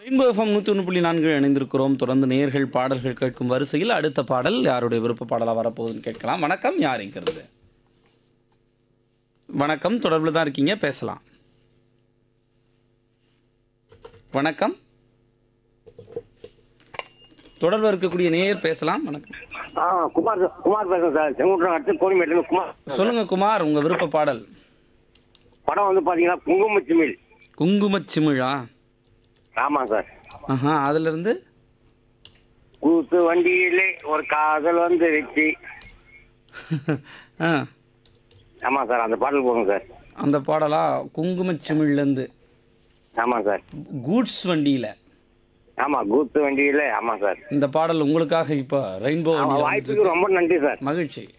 rainbow FM நூற்றி ஒன்று புள்ளி நான்கு இணைந்திருக்கிறோம் தொடர்ந்து நேர்கள் பாடல்கள் கேட்கும் வரிசையில் அடுத்த பாடல் யாருடைய விருப்ப பாடலாக வரப்போகுதுன்னு கேட்கலாம் வணக்கம் யார் இருக்கிறது வணக்கம் தொடர்பில் தான் இருக்கீங்க பேசலாம் வணக்கம் தொடர்பில் இருக்கக்கூடிய நேயர் பேசலாம் வணக்கம் ஆ குமார் குமார் பேசுறேன் சார் செங்குன்றம் அடுத்து கோரிமேட்லேருந்து குமார் சொல்லுங்க குமார் உங்க விருப்ப பாடல் படம் வந்து பார்த்தீங்கன்னா குங்குமச்சிமிழ் குங்குமச்சிமிழா ஆமாம் சார் ஆஹா அதுல இருந்து கூத்து வண்டியிலே ஒரு காதல் வந்துருச்சு ஆ ஆமாம் சார் அந்த பாடல் போடுங்க சார் அந்த பாடலா குங்குமச்சிமிழ்லேருந்து ஆமாம் சார் கூட்ஸ் வண்டியில் ஆமாம் கூத்து வண்டியிலே ஆமாம் சார் இந்த பாடல் உங்களுக்காக இப்போ ரெயின்போ ஆமாம் வாய்ப்புக்கு ரொம்ப நன்றி சார் மகிழ்ச்சி